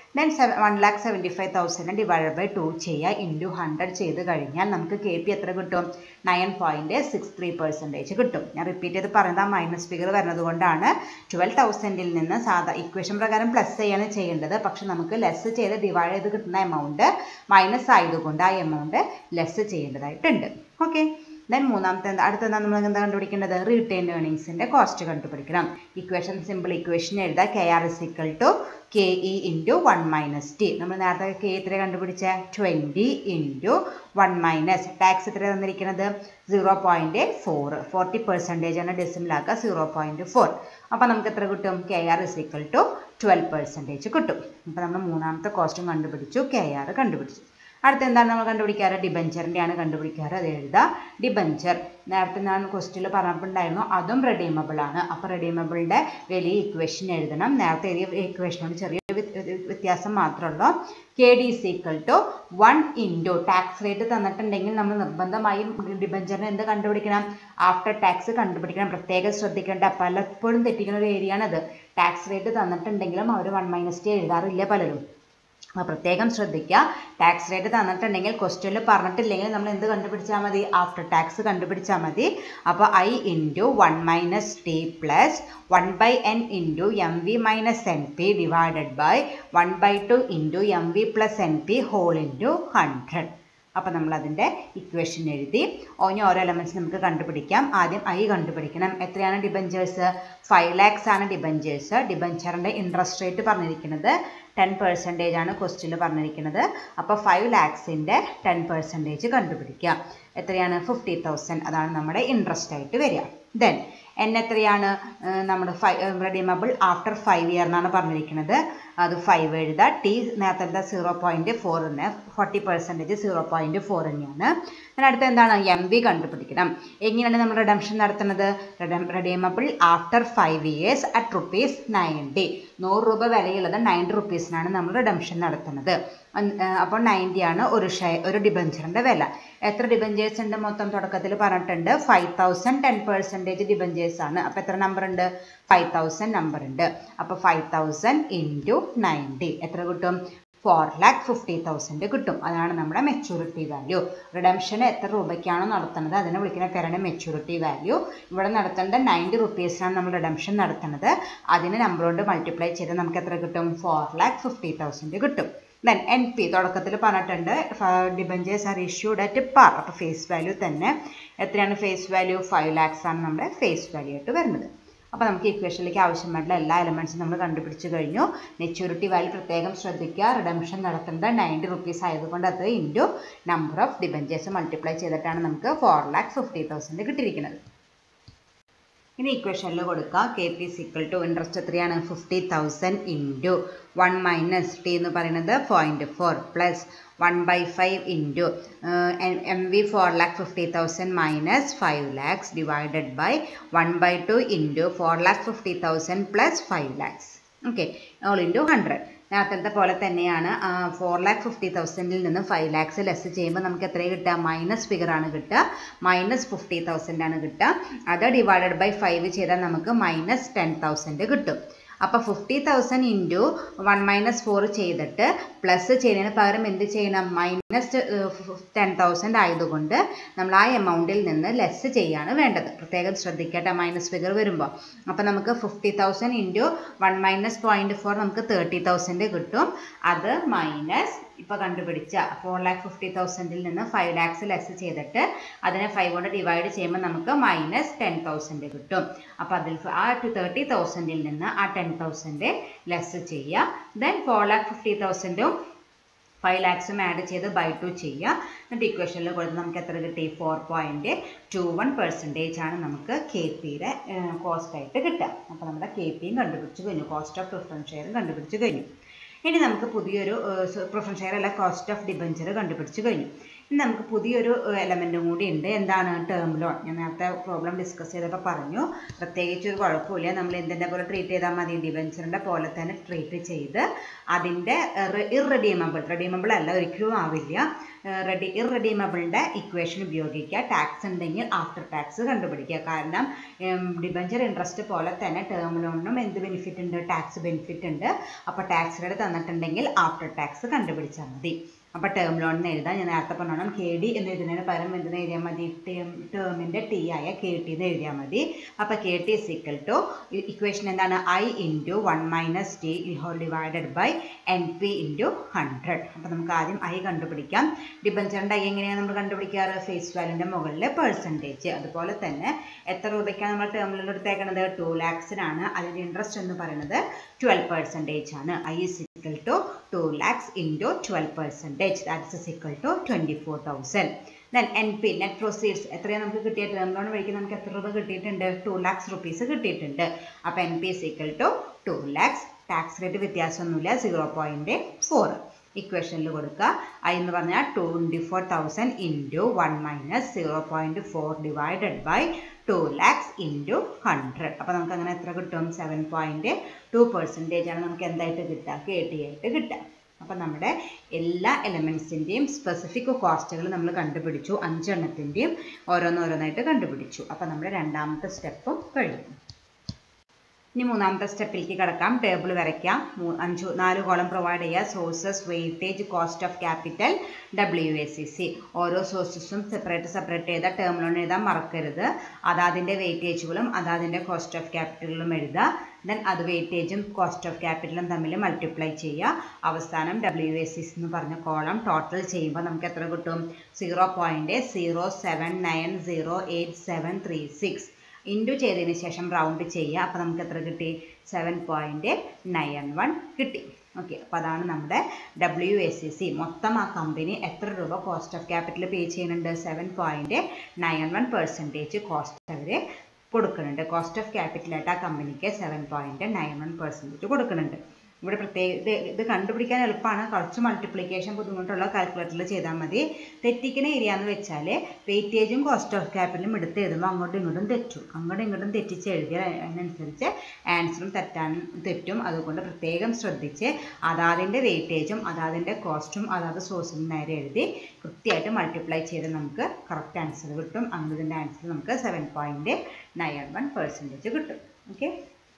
then one lakh seventy five thousand divide by two ചെയ്യുക ഇൻറ്റു ഹൺഡ്രഡ് ചെയ്ത് കഴിഞ്ഞാൽ നമുക്ക് കെ പി എത്ര കിട്ടും nine point six three percentage കിട്ടും ഞാൻ റിപ്പീറ്റ് ചെയ്ത് പറയുന്നത് ആ മൈനസ് ഫിഗർ വരുന്നത് കൊണ്ടാണ് ട്വൽവ് തൗസൻഡിൽ നിന്ന് സാധാ ഇക്വേഷൻ പ്രകാരം പ്ലസ് ചെയ്യാണ് ചെയ്യേണ്ടത് പക്ഷെ നമുക്ക് ലെസ് ചെയ്ത് ഡിവൈഡ് ചെയ്ത് കിട്ടുന്ന എമൗണ്ട് മൈനസ് ആയതുകൊണ്ട് ആ എമൗണ്ട് ലെസ് ചെയ്യേണ്ടതായിട്ടുണ്ട് ഓക്കെ ദെൻ മൂന്നാമത്തെ എന്താ അടുത്ത എന്താ നമ്മൾ എന്താ കണ്ടുപിടിക്കേണ്ടത് റീറ്റെയിൻ ഏർണിങ്സിൻ്റെ കോസ്റ്റ് കണ്ടുപിടിക്കണം ഇക്വേഷൻ സിമ്പിൾ ഇക്വേഷൻ എഴുതുക K R is equal to K E into one minus T നമ്മൾ നേരത്തെ കെ എത്ര കണ്ടുപിടിച്ച twenty into one minus tax എത്ര തന്നിരിക്കുന്നത് zero point four forty percentage ആണ് ഡെസിമിലാക്കുക സീറോ പോയിൻറ്റ് ഫോർ അപ്പോൾ നമുക്ക് എത്ര കിട്ടും K R is equal to twelve percentage കിട്ടും അപ്പോൾ നമ്മൾ മൂന്നാമത്തെ കോസ്റ്റും കണ്ടുപിടിച്ചു കെ ആർ കണ്ടുപിടിച്ചു അടുത്ത എന്താണ് നമ്മൾ കണ്ടുപിടിക്കാറ് ഡിബഞ്ചറിൻ്റെ ആണ് കണ്ടുപിടിക്കാറ് അത് എഴുതുക ഡിബഞ്ചർ നേരത്തെ ഞാൻ ക്വസ്റ്റിൽ പറഞ്ഞിട്ടുണ്ടായിരുന്നു അതും റെഡീമബിൾ ആണ് അപ്പോൾ റെഡീമബിളിൻ്റെ വലിയ ഇക്വേഷൻ എഴുതണം നേരത്തെ എഴുതിയ ഇക്വേഷനോട് ചെറിയ വ്യത്യാസം മാത്രമുള്ളൂ K D C equal to one into tax rate തന്നിട്ടുണ്ടെങ്കിൽ നമ്മൾ നിർബന്ധമായും ഡിബഞ്ചറിന് എന്ത് കണ്ടുപിടിക്കണം ആഫ്റ്റർ ടാക്സ് കണ്ടുപിടിക്കണം പ്രത്യേകം ശ്രദ്ധിക്കേണ്ട പലപ്പോഴും തെറ്റിക്കുന്ന ഒരു ഏരിയ ആണത് ടാക്സ് റേറ്റ് തന്നിട്ടുണ്ടെങ്കിലും അവർ വൺ മൈനസ് ടി എഴുതാറില്ല പലരും അപ്പോൾ പ്രത്യേകം ശ്രദ്ധിക്കുക ടാക്സ് റേറ്റ് തന്നിട്ടുണ്ടെങ്കിൽ ക്വസ്റ്റ്യനിൽ പറഞ്ഞിട്ടില്ലെങ്കിൽ നമ്മൾ എന്ത് കണ്ടുപിടിച്ചാൽ മതി ആഫ്റ്റർ ടാക്സ് കണ്ടുപിടിച്ചാൽ മതി അപ്പോൾ I into one minus T plus one by N into M V minus N P divided by one by two into M V plus N P whole into hundred അപ്പോൾ നമ്മൾ അതിൻ്റെ equation എഴുതി ഓരോ ഓരോ elements നമുക്ക് കണ്ടുപിടിക്കാം ആദ്യം I കണ്ടുപിടിക്കണം എത്രയാണ് ഡിബഞ്ചേഴ്സ് ഫൈവ് ലാക്സ് ആണ് ഡിബഞ്ചേഴ്സ് ഡിബഞ്ചറിൻ്റെ ഇൻട്രസ്റ്റ് റേറ്റ് പറഞ്ഞിരിക്കുന്നത് ടെൻ പെർസെൻറ്റേജ് ആണ് ക്വസ്റ്റ്യനിൽ പറഞ്ഞിരിക്കുന്നത് അപ്പോൾ ഫൈവ് ലാക്സിൻ്റെ ടെൻ പെർസെൻറ്റേജ് കണ്ടുപിടിക്കുക എത്രയാണ് ഫിഫ്റ്റി തൗസൻഡ് അതാണ് നമ്മുടെ ഇൻട്രസ്റ്റ് ആയിട്ട് വരിക ദെൻ എൻ എത്രയാണ് നമ്മുടെ five redeemable after five year എന്നാണ് പറഞ്ഞിരിക്കുന്നത് അത് ഫൈവ് എഴുതുക ടി നേരത്തെ സീറോ പോയിൻറ്റ് ഫോർ തന്നെ forty percentage zero point four തന്നെയാണ് പിന്നെ അടുത്ത എന്താണ് എം വി കണ്ടുപിടിക്കണം എങ്ങനെയാണ് നമ്മൾ റിഡംഷൻ നടത്തുന്നത് redeemable after five years at rupees ninety നൂറ് രൂപ വിലയുള്ളത് നയൻറ്റി റുപ്പീസിനാണ് നമ്മൾ റിഡംഷൻ നടത്തുന്നത് അപ്പോൾ നയൻറ്റി ആണ് ഒരു ഷെയർ ഒരു ഡിബഞ്ചറിൻ്റെ വില എത്ര ഡിബഞ്ചേഴ്സ് ഉണ്ട് മൊത്തം തുടക്കത്തിൽ പറഞ്ഞിട്ടുണ്ട് five thousand ten percentage debentures ആണ് അപ്പോൾ എത്ര നമ്പർ ഉണ്ട് ഫൈവ് തൗസൻഡ് നമ്പർ ഉണ്ട് അപ്പോൾ ഫൈവ് തൗസൻഡ് ഇൻറ്റു നയൻറ്റി എത്ര കിട്ടും ഫോർ ലാക്ക് ഫിഫ്റ്റി തൗസൻഡ് കിട്ടും അതാണ് നമ്മുടെ മെച്ചൂരിറ്റി വാല്യൂ റിഡംഷൻ എത്ര രൂപയ്ക്കാണോ നടത്തുന്നത് അതിനെ വിളിക്കുന്ന പേരാണ് മെച്ചൂരിറ്റി വാല്യൂ ഇവിടെ നടത്തേണ്ട നയൻറ്റി റുപ്പീസിനാണ് നമ്മൾ റിഡംഷൻ നടത്തുന്നത് അതിന് നമ്പർ കൊണ്ട് മൾട്ടിപ്ലൈ ചെയ്ത് നമുക്ക് എത്ര കിട്ടും ഫോർ ലാക്ക് ഫിഫ്റ്റി തൗസൻഡ് കിട്ടും ദെൻ എൻ പി തുടക്കത്തിൽ പറഞ്ഞിട്ടുണ്ട് debentures are issued at par അപ്പോൾ ഫേസ് വാല്യൂ തന്നെ എത്രയാണ് ഫേസ് വാല്യൂ ഫൈവ് ലാക്സ് ആണ് നമ്മുടെ ഫേസ് വാല്യൂ ആയിട്ട് വരുന്നത് അപ്പോൾ നമുക്ക് ഇക്വേഷനിലേക്ക് ആവശ്യമായിട്ടുള്ള എല്ലാ എലമെൻറ്റ്സും നമ്മൾ കണ്ടുപിടിച്ച് കഴിഞ്ഞു മെച്യൂരിറ്റി വാല്യൂ പ്രത്യേകം ശ്രദ്ധിക്കുക റിഡംഷൻ നടത്തേണ്ടത് നയൻറ്റി റുപ്പീസ് ആയതുകൊണ്ട് അത് into number of debentures multiply ചെയ്തിട്ടാണ് നമുക്ക് ഫോർ ലാക്ക് ഫിഫ്റ്റി തൗസൻഡ് കിട്ടിയിരിക്കുന്നത് ഇനി ഇക്വേഷനിൽ കൊടുക്കുക K P is equal to interest എത്രയാണ് fifty thousand into one minus T എന്ന് പറയുന്നത് point four plus one by five into M V four lakh fifty thousand minus five lakhs divided by one by two into four lakh fifty thousand plus five lakhs okay whole into hundred നേരത്തെ പോലെ തന്നെയാണ് four lakh fifty തൗസൻഡിൽ നിന്ന് five lakhs less ചെയ്യുമ്പോൾ നമുക്ക് എത്രയാണ് കിട്ടുക minus figure ആണ് കിട്ടുക മൈനസ് ഫിഫ്റ്റി തൗസൻഡ് ആണ് കിട്ടുക അത് ഡിവൈഡഡ് ബൈ ഫൈവ് ചെയ്താൽ നമുക്ക് മൈനസ് ടെൻ തൗസൻഡ് കിട്ടും അപ്പോൾ fifty thousand into one minus four ചെയ്തിട്ട് പ്ലസ് ചെയ്യുന്നതിന് പകരം എന്ത് ചെയ്യണം മൈനസ് ടെൻ തൗസൻഡ് ആയതുകൊണ്ട് നമ്മൾ ആ എമൗണ്ടിൽ നിന്ന് ലെസ് ചെയ്യാണ് വേണ്ടത് പ്രത്യേകം ശ്രദ്ധിക്കട്ടെ മൈനസ് ഫിഗർ വരുമ്പോൾ അപ്പോൾ നമുക്ക് fifty thousand into one minus point four നമുക്ക് തേർട്ടി തൗസൻഡ് കിട്ടും അത് മൈനസ് ഇപ്പോൾ കണ്ടുപിടിച്ച ഫോർ ലാക്ക് ഫിഫ്റ്റി തൗസൻഡിൽ നിന്ന് ഫൈവ് ലാക്സ് ലെസ് ചെയ്തിട്ട് അതിനെ ഫൈവ് കൊണ്ട് ഡിവൈഡ് ചെയ്യുമ്പോൾ നമുക്ക് മൈനസ് ടെൻ തൗസൻഡ് കിട്ടും അപ്പോൾ അതിൽ ആ ടു തേർട്ടി തൗസൻഡിൽ നിന്ന് ആ ടെൻ തൗസൻഡ് ലെസ് ചെയ്യുക ദെൻ ഫോർ ലാക്ക് ഫിഫ്റ്റി തൗസൻഡും ഫൈവ് ലാക്സും ആഡ് ചെയ്ത് ബൈ ടു ചെയ്യുക എന്നിട്ട് ഇക്വേഷനിൽ കൊടുത്ത് നമുക്ക് എത്ര കിട്ടി four point two one percentage ആണ് നമുക്ക് കെ പിയുടെ കോസ്റ്റ് ആയിട്ട് കിട്ടുക അപ്പോൾ നമ്മുടെ കെ പിയും കണ്ടുപിടിച്ച് കഴിഞ്ഞു കോസ്റ്റ് ഓഫ് പ്രിഫറൻസ് ഷെയറും കണ്ടുപിടിച്ച് കഴിഞ്ഞു ഇനി നമുക്ക് പുതിയൊരു പ്രിഫറൻസ് ഷെയർ അല്ല കോസ്റ്റ് ഓഫ് ഡിബഞ്ചർ കണ്ടുപിടിച്ച് കഴിഞ്ഞു ഇനി നമുക്ക് പുതിയൊരു എലമെൻറ്റും കൂടി ഉണ്ട് എന്താണ് ടേം ലോൺ ഞാൻ നേരത്തെ പ്രോബ്ലം ഡിസ്കസ് ചെയ്തപ്പോൾ പറഞ്ഞു പ്രത്യേകിച്ച് ഒരു കുഴപ്പമില്ല നമ്മൾ എന്തിൻ്റെ പോലെ ട്രീറ്റ് ചെയ്താൽ മതി ഡിബെഞ്ചറിൻ്റെ പോലെ തന്നെ ട്രീറ്റ് ചെയ്ത് അതിൻ്റെ ഇറഡീമബിൾ റെഡീമബിൾ അല്ല ഒരിക്കലും ആവില്ല റെഡി ഇറഡീമബിളിൻ്റെ ഇക്വേഷൻ ഉപയോഗിക്കുക ടാക്സ് ഉണ്ടെങ്കിൽ ആഫ്റ്റർ ടാക്സ് കണ്ടുപിടിക്കുക കാരണം ഡിബഞ്ചർ ഇൻട്രസ്റ്റ് പോലെ തന്നെ ടേം ലോണിനും എന്ത് ബെനിഫിറ്റ് ഉണ്ട് ടാക്സ് ബെനിഫിറ്റ് ഉണ്ട് അപ്പോൾ ടാക്സ് റേറ്റ് തന്നിട്ടുണ്ടെങ്കിൽ ആഫ്റ്റർ ടാക്സ് കണ്ടുപിടിച്ചാൽ മതി അപ്പോൾ ടേം ലോൺ എന്ന് എഴുതാം ഞാൻ നേരത്തെ പറഞ്ഞോണം കെ ഡി എന്ന് എഴുതുന്നതിന് പകരം എന്തിന് എഴുതിയാൽ മതി ടേം ടേമിൻ്റെ ടി ആയ കെ ടി എന്ന് എഴുതിയാൽ മതി അപ്പോൾ K T is equal to equation എന്താണ് I into one minus T whole divided by N P into hundred അപ്പോൾ നമുക്ക് ആദ്യം ഐ കണ്ടുപിടിക്കാം ഡിബഞ്ചറിൻ്റെ ഐ എങ്ങനെയാണ് നമ്മൾ കണ്ടുപിടിക്കാറ് ഫേസ് വാല്യൂൻ്റെ മുകളിൽ പെർസെൻറ്റേജ് അതുപോലെ തന്നെ എത്ര രൂപയ്ക്കാണ് നമ്മൾ ടേമിൽ എടുത്തേക്കുന്നത് ടു ലാക്സിനാണ് അതിൻ്റെ ഇൻട്രസ്റ്റ് എന്ന് പറയുന്നത് ട്വൽവ് പെർസെൻറ്റേജ് ആണ് I is equal to two lakhs into twelve percentage that is equal to twenty four thousand then N P net proceeds എത്രയാണ് നമുക്ക് കിട്ടിയ ടേം ലോൺ വഴിക്ക് നമുക്ക് എത്ര രൂപ കിട്ടിയിട്ടുണ്ട് ടു ലാക്സ് റുപ്പീസ് കിട്ടിയിട്ടുണ്ട് അപ്പോൾ N P is equal to two lakhs tax rate വ്യത്യാസമൊന്നുമില്ല സീറോ പോയിൻറ്റ് ഫോർ ഇക്വേഷനിൽ കൊടുക്കുക ഐ എന്ന് പറഞ്ഞാൽ twenty four thousand into one minus zero point four divided by two lakhs into hundred അപ്പോൾ നമുക്ക് അങ്ങനെ എത്ര കിട്ടും സെവൻ പോയിൻറ്റ് ടു പെർസെൻറ്റേജ് ആണ് നമുക്ക് എന്തായിട്ട് കിട്ടുക കെ ടി ആയിട്ട് കിട്ടുക അപ്പം നമ്മുടെ എല്ലാ എലമെൻസിൻ്റെയും സ്പെസിഫിക് കോസ്റ്റുകൾ നമ്മൾ കണ്ടുപിടിച്ചു അഞ്ചെണ്ണത്തിൻ്റെയും ഓരോന്നോരോന്നായിട്ട് കണ്ടുപിടിച്ചു അപ്പം നമ്മുടെ രണ്ടാമത്തെ സ്റ്റെപ്പും കഴിഞ്ഞു ഇനി മൂന്നാമത്തെ സ്റ്റെപ്പിലേക്ക് കിടക്കാം ടേബിൾ വരയ്ക്കാം അഞ്ച് നാല് കോളം പ്രൊവൈഡ് ചെയ്യുക sources weightage cost of capital W A C C ഓരോ സോഴ്സസും സെപ്പറേറ്റ് സെപ്പറേറ്റ് ചെയ്ത ടേം ലോൺ എഴുതാൻ മറക്കരുത് അതാതിൻ്റെ വെയിറ്റേജുകളും അതാതിൻ്റെ കോസ്റ്റ് ഓഫ് ക്യാപിറ്റലുകളും എഴുതുക ദെൻ അത് വെയിറ്റേജും കോസ്റ്റ് ഓഫ് ക്യാപിറ്റലും തമ്മിൽ മൾട്ടിപ്ലൈ ചെയ്യുക അവസാനം ഡബ്ല്യു എ സി എന്ന് പറഞ്ഞ കോളം ടോട്ടൽ ചെയ്യുമ്പോൾ നമുക്ക് എത്ര കിട്ടും zero point zero seven nine zero eight seven three six into ചെയ്തതിന് ശേഷം റൗണ്ട് ചെയ്യുക അപ്പോൾ നമുക്ക് എത്ര കിട്ടി സെവൻ പോയിൻറ്റ് നയൻ വൺ കിട്ടി ഓക്കെ അപ്പോൾ അതാണ് നമ്മുടെ ഡബ്ല്യു എസ് സി സി മൊത്തം ആ കമ്പനി എത്ര രൂപ കോസ്റ്റ് ഓഫ് ക്യാപിറ്റൽ പേ ചെയ്യുന്നുണ്ട് seven point nine one percentage cost അവർ കൊടുക്കുന്നുണ്ട് കോസ്റ്റ് ഓഫ് ക്യാപിറ്റലായിട്ട് ആ കമ്പനിക്ക് seven point nine one percentage കൊടുക്കുന്നുണ്ട് ഇവിടെ പ്രത്യേക ഇത് ഇത് കണ്ടുപിടിക്കാൻ എളുപ്പമാണ് കുറച്ച് മൾട്ടിപ്ലിക്കേഷൻ ബുദ്ധിമുട്ടുള്ള കാൽക്കുലേറ്ററിൽ ചെയ്താൽ മതി തെറ്റിക്കുന്ന ഏരിയ എന്ന് വെച്ചാൽ വെയിറ്റേജും കോസ്റ്റ് ഓഫ് ക്യാപിറ്റലും എടുത്ത് എഴുതുമ്പോൾ അങ്ങോട്ടും ഇങ്ങോട്ടും തെറ്റും അങ്ങോട്ടും ഇങ്ങോട്ടും തെറ്റിച്ച് എഴുതിയാൽ അതിനനുസരിച്ച് ആൻസറും തെറ്റാൻ തെറ്റും അതുകൊണ്ട് പ്രത്യേകം ശ്രദ്ധിച്ച് അതാതിൻ്റെ വെയിറ്റേജും അതാതിൻ്റെ കോസ്റ്റും അതാത് സോഴ്സിനും നേരെ എഴുതി കൃത്യമായിട്ട് മൾട്ടിപ്ലൈ ചെയ്ത് നമുക്ക് കറക്റ്റ് ആൻസർ കിട്ടും അങ്ങനെ ഇതിൻ്റെ ആൻസർ നമുക്ക് seven point nine one percentage കിട്ടും ഓക്കെ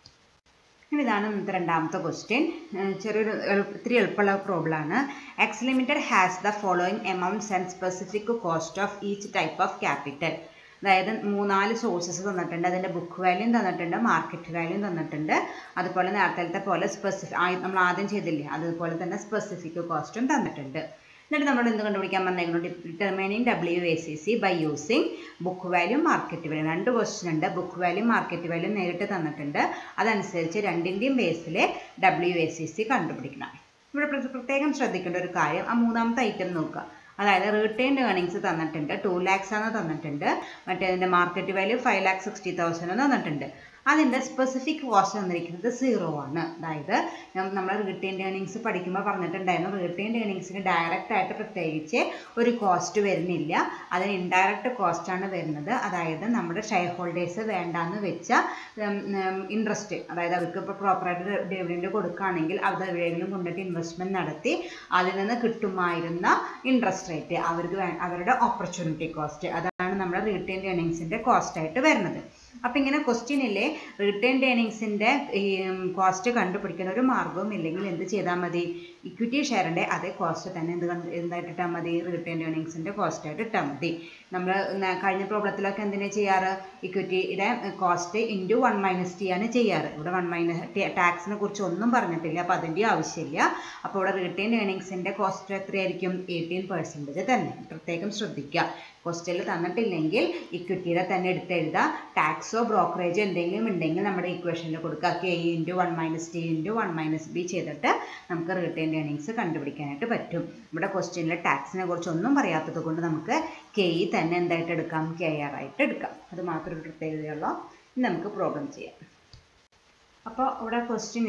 ഇനി ഇതാണ് ഇന്നത്തെ രണ്ടാമത്തെ ക്വസ്റ്റ്യൻ ചെറിയൊരു ഇത്തിരി എളുപ്പമുള്ള പ്രോബ്ലമാണ് X limited has the following amounts and specific cost of each type of capital അതായത് മൂന്നാല് സോഴ്സസ് തന്നിട്ടുണ്ട് അതിൻ്റെ ബുക്ക് വാല്യൂ തന്നിട്ടുണ്ട് മാർക്കറ്റ് വാല്യൂ തന്നിട്ടുണ്ട് അതുപോലെ നേരത്തെ പോലെ സ്പെസിഫിക് നമ്മൾ ആദ്യം ചെയ്തില്ലേ അതുപോലെ തന്നെ സ്പെസിഫിക് കോസ്റ്റും തന്നിട്ടുണ്ട് എന്നിട്ട് നമ്മൾ എന്ത് കണ്ടുപിടിക്കാൻ പറഞ്ഞേക്കുന്നു determining W A C C by using book value market value രണ്ട് ക്വസ്റ്റ്യൻ ഉണ്ട് ബുക്ക് വാല്യൂ മാർക്കറ്റ് വാല്യൂ നേരിട്ട് തന്നിട്ടുണ്ട് അതനുസരിച്ച് രണ്ടിൻ്റെയും ബേസിൽ ഡബ്ല്യു എ സി സി കണ്ടുപിടിക്കണം ഇവിടെ പ്രത്യേകം ശ്രദ്ധിക്കേണ്ട ഒരു കാര്യം ആ മൂന്നാമത്തെ ഐറ്റം നോക്കുക അതായത് റിട്ടേൺഡ് ഏർണിങ്സ് തന്നിട്ടുണ്ട് ടു ലാക്സ് ആണ് തന്നിട്ടുണ്ട് മറ്റേ അതിൻ്റെ market value five lakh sixty thousand തന്നിട്ടുണ്ട് അതിൻ്റെ സ്പെസിഫിക് കോസ്റ്റ് തന്നിരിക്കുന്നത് സീറോ ആണ് അതായത് നമ്മൾ റിട്ടേൺഡ് ഏർണിങ്സ് പഠിക്കുമ്പോൾ പറഞ്ഞിട്ടുണ്ടായിരുന്നു റിട്ടേൺഡ് ഏർണിങ്സിന് ഡയറക്റ്റ് ആയിട്ട് പ്രത്യേകിച്ച് ഒരു കോസ്റ്റ് വരുന്നില്ല അതിന് ഇൻഡയറക്റ്റ് കോസ്റ്റാണ് വരുന്നത് അതായത് നമ്മുടെ ഷെയർ ഹോൾഡേഴ്സ് വേണ്ടാന്ന് വെച്ച ഇൻട്രസ്റ്റ് അതായത് അവർക്ക് ഇപ്പോൾ പ്രോപ്പറായിട്ട് ഡിവിഡൻഡ് കൊടുക്കുകയാണെങ്കിൽ അത് എവിടെയെങ്കിലും കൊണ്ടിട്ട് ഇൻവെസ്റ്റ്മെൻറ്റ് നടത്തി അതിൽ നിന്ന് കിട്ടുമായിരുന്ന ഇൻട്രസ്റ്റ് റേറ്റ് അവർക്ക് അവരുടെ ഓപ്പർച്യൂണിറ്റി കോസ്റ്റ് അതാണ് നമ്മുടെ റിട്ടേൺ ഏർണിങ്സിൻ്റെ കോസ്റ്റായിട്ട് വരുന്നത് അപ്പം ഇങ്ങനെ ക്വസ്റ്റ്യനിലെ റിട്ടേൺ ഏർണിങ്സിൻ്റെ ഈ കോസ്റ്റ് കണ്ടുപിടിക്കുന്ന ഒരു മാർഗവും ഇല്ലെങ്കിൽ എന്ത് ചെയ്താൽ മതി ഇക്വിറ്റി ഷെയറിൻ്റെ അതേ കോസ്റ്റ് തന്നെ എന്ത് കണ്ട് എന്തായിട്ട് ഇട്ടാൽ മതി റിട്ടേൺ ഏർണിങ്സിൻ്റെ കോസ്റ്റായിട്ട് ഇട്ടാൽ മതി നമ്മൾ കഴിഞ്ഞ പ്രോബ്ലത്തിലൊക്കെ എന്തിനാ ചെയ്യാറ് ഇക്വിറ്റിയുടെ cost into one minus T ആണ് ചെയ്യാറ് ഇവിടെ വൺ മൈനസ് ടാക്സിനെ കുറിച്ച് ഒന്നും പറഞ്ഞിട്ടില്ല അപ്പോൾ അതിൻ്റെ ആവശ്യമില്ല അപ്പോൾ ഇവിടെ റിട്ടേൺ ഏർണിങ്സിൻ്റെ കോസ്റ്റ് എത്രയായിരിക്കും എയ്റ്റീൻ പെർസെൻറ്റേജ് തന്നെ പ്രത്യേകം ശ്രദ്ധിക്കുക ക്വസ്റ്റ്യനിൽ തന്നിട്ടില്ലെങ്കിൽ ഇക്വിറ്റിയുടെ തന്നെ എടുത്ത് എഴുതുക ടാക്സോ ബ്രോക്കറേജോ എന്തെങ്കിലും ഉണ്ടെങ്കിൽ നമ്മുടെ ഇക്വേഷനിൽ കൊടുക്കുക K into one minus T into one minus B ചെയ്തിട്ട് നമുക്ക് റിട്ടേൺ ഏർണിങ്സ് കണ്ടുപിടിക്കാനായിട്ട് പറ്റും ഇവിടെ ക്വസ്റ്റ്യനിൽ ടാക്സിനെ കുറിച്ച് ഒന്നും പറയാത്തത് കൊണ്ട് നമുക്ക് കെ ഇ തന്നെ എന്തായിട്ട് എടുക്കാം കെ ആർ ആയിട്ട് എടുക്കാം അത് മാത്രം ഒരു പ്രത്യേകതയുള്ളൂ ഇനി നമുക്ക് പ്രോബ്ലം ചെയ്യാം അപ്പോൾ ഇവിടെ ക്വസ്റ്റ്യനിലെ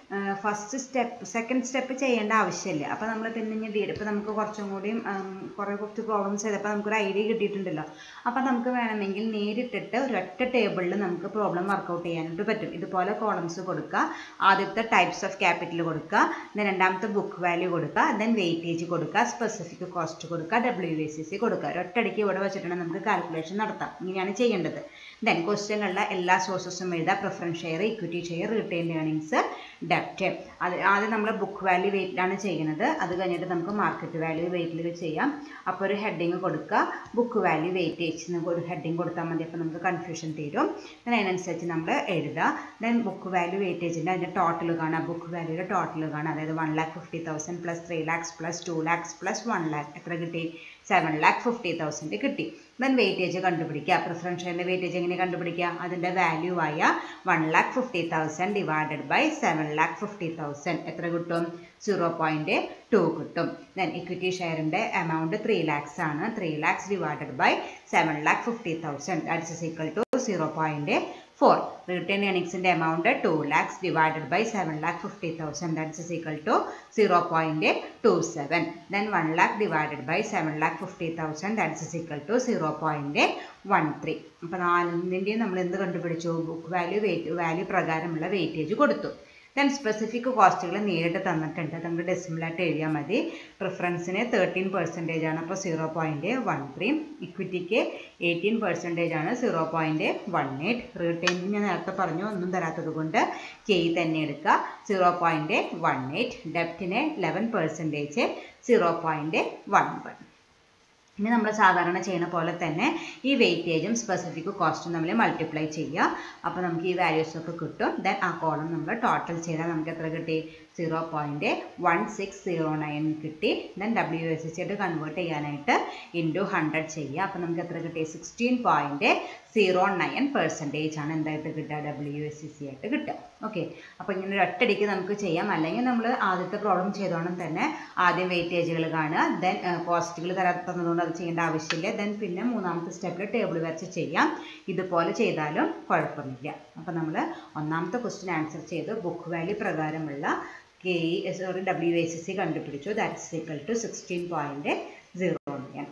ഫസ്റ്റ് സ്റ്റെപ്പ് സെക്കൻഡ് സ്റ്റെപ്പ് ചെയ്യേണ്ട ആവശ്യമില്ല അപ്പോൾ നമ്മൾ പിന്നെ ഇനി ഡി ഇപ്പോൾ നമുക്ക് കുറച്ചും കൂടിയും കുറേ കുറച്ച് പ്രോബ്ലംസ് ചെയ്തപ്പോൾ നമുക്കൊരു ഐഡിയ കിട്ടിയിട്ടുണ്ടല്ലോ അപ്പോൾ നമുക്ക് വേണമെങ്കിൽ നേരിട്ടിട്ട് ഒരൊറ്റ ടേബിളിൽ നമുക്ക് പ്രോബ്ലം വർക്കൗട്ട് ചെയ്യാനായിട്ട് പറ്റും ഇതുപോലെ കോളംസ് കൊടുക്കുക ആദ്യത്തെ ടൈപ്സ് ഓഫ് ക്യാപിറ്റൽ കൊടുക്കുക ദെൻ രണ്ടാമത്തെ ബുക്ക് വാല്യൂ കൊടുക്കുക ദെൻ വെയിറ്റേജ് കൊടുക്കുക സ്പെസിഫിക് കോസ്റ്റ് കൊടുക്കുക ഡബ്ല്യു എ സി സി കൊടുക്കുക ഒരൊറ്റടിക്ക് ഇവിടെ വെച്ചിട്ടുണ്ടെങ്കിൽ നമുക്ക് കാൽക്കുലേഷൻ നടത്താം ഇങ്ങനെയാണ് ചെയ്യേണ്ടത് ദെൻ ക്വസ്റ്റ്യനിലുള്ള എല്ലാ സോഴ്സസും എഴുതുക preference share equity share return earnings ഡെപ്റ്റ് അത് ആദ്യം നമ്മൾ ബുക്ക് വാല്യൂ വെയിറ്റിലാണ് ചെയ്യുന്നത് അത് കഴിഞ്ഞിട്ട് നമുക്ക് മാർക്കറ്റ് വാല്യൂ വെയിറ്റിൽ ചെയ്യാം അപ്പോൾ ഒരു ഹെഡിങ് കൊടുക്കുക ബുക്ക് വാല്യൂ വെയിറ്റേജ് നമുക്ക് ഒരു ഹെഡിങ് കൊടുത്താൽ മതി അപ്പോൾ നമുക്ക് കൺഫ്യൂഷൻ തീരും ദെൻ അതിനനുസരിച്ച് നമ്മൾ എഴുതുക ദെൻ ബുക്ക് വാല്യൂ വെയിറ്റേജിൻ്റെ അതിൻ്റെ ടോട്ടൽ കാണാം ബുക്ക് വാല്യൂയുടെ ടോട്ടൽ കാണാം അതായത് one lakh fifty thousand plus three lakhs plus two lakhs plus one lakh എത്ര കിട്ടി സെവൻ ലാക്ക് ഫിഫ്റ്റി തൗസൻഡ് കിട്ടി ദെൻ വെയിറ്റേജ് കണ്ടുപിടിക്കുക പ്രിഫറൻസ് ഷെയറിൻ്റെ വെയിറ്റേജ് എങ്ങനെ കണ്ടുപിടിക്കുക അതിൻ്റെ വാല്യൂ ആയ one lakh fifty thousand divided by seven lakh fifty thousand എത്ര കിട്ടും സീറോ പോയിൻറ്റ് ടു കിട്ടും ദെൻ ഇക്വിറ്റി ഷെയറിൻ്റെ എമൗണ്ട് ത്രീ ലാക്സ് ആണ് three lakhs divided by seven lakh fifty thousand that's is equal to zero point four return ഏണിങ്സിൻ്റെ amount two lakhs divided by seven lakh fifty thousand that's is equal to zero point two seven then one lakh divided by seven lakh fifty thousand that's is equal to zero point one three അപ്പോൾ നാലിൻ്റെയും നമ്മൾ എന്ത് കണ്ടുപിടിച്ചു book value weight value പ്രകാരമുള്ള weightage കൊടുത്തു then specific കോസ്റ്റുകൾ നേരിട്ട് തന്നിട്ടുണ്ട് നമുക്ക് ഡെസിമലായിട്ട് എഴുതിയാൽ മതി പ്രിഫറൻസിന് തേർട്ടീൻ പെർസെൻറ്റേജ് ആണ് അപ്പോൾ സീറോ പോയിൻറ്റ് വൺ ത്രീ ഇക്വിറ്റിക്ക് എയ്റ്റീൻ പെർസെൻറ്റേജ് ആണ് സീറോ പോയിൻറ്റ് വൺ എയ്റ്റ് റിട്ടേണിന് ഞാൻ നേരത്തെ പറഞ്ഞു ഒന്നും തരാത്തത് കൊണ്ട് കെ തന്നെ എടുക്കുക സീറോ പോയിൻറ്റ് വൺ എയ്റ്റ് ഡെപ്റ്റിന് eleven percentage zero point one one ഇനി നമ്മൾ സാധാരണ ചെയ്യുന്ന പോലെ തന്നെ ഈ വെയിറ്റേജും സ്പെസിഫിക് കോസ്റ്റും നമ്മൾ മൾട്ടിപ്ലൈ ചെയ്യുക അപ്പോൾ നമുക്ക് ഈ വാല്യൂസ് ഒക്കെ കിട്ടും ദെൻ ആ കോളം നമ്മൾ ടോട്ടൽ ചെയ്താൽ നമുക്ക് എത്ര കിട്ടി zero point one six zero nine കിട്ടി ദെൻ ഡബ്ല്യു എസ് എസ് ആയിട്ട് കൺവേർട്ട് ചെയ്യാനായിട്ട് ഇൻറ്റു ഹൺഡ്രഡ് ചെയ്യുക അപ്പോൾ നമുക്ക് എത്ര കിട്ടി sixteen point zero nine percentage ആണ് എന്തായിട്ട് കിട്ടുക ഡബ്ല്യു എസ് സി സി ആയിട്ട് കിട്ടുക ഓക്കെ അപ്പോൾ ഇങ്ങനെ ഒരു ഒറ്റടിക്ക് നമുക്ക് ചെയ്യാം അല്ലെങ്കിൽ നമ്മൾ ആദ്യത്തെ പ്രോബ്ലം ചെയ്തോണം തന്നെ ആദ്യം വെയിറ്റേജുകൾ കാണുക ദെൻ കോസ്റ്റുകൾ തരാത്തതുകൊണ്ട് അത് ചെയ്യേണ്ട ആവശ്യമില്ല ദെൻ പിന്നെ മൂന്നാമത്തെ സ്റ്റെപ്പിൽ ടേബിൾ വരച്ച് ചെയ്യാം ഇതുപോലെ ചെയ്താലും കുഴപ്പമില്ല അപ്പോൾ നമ്മൾ ഒന്നാമത്തെ ക്വസ്റ്റ്യൻ ആൻസർ ചെയ്ത് ബുക്ക് വാല്യൂ പ്രകാരമുള്ള K sorry W S C കണ്ടുപിടിച്ചു that's equal to sixteen point zero nine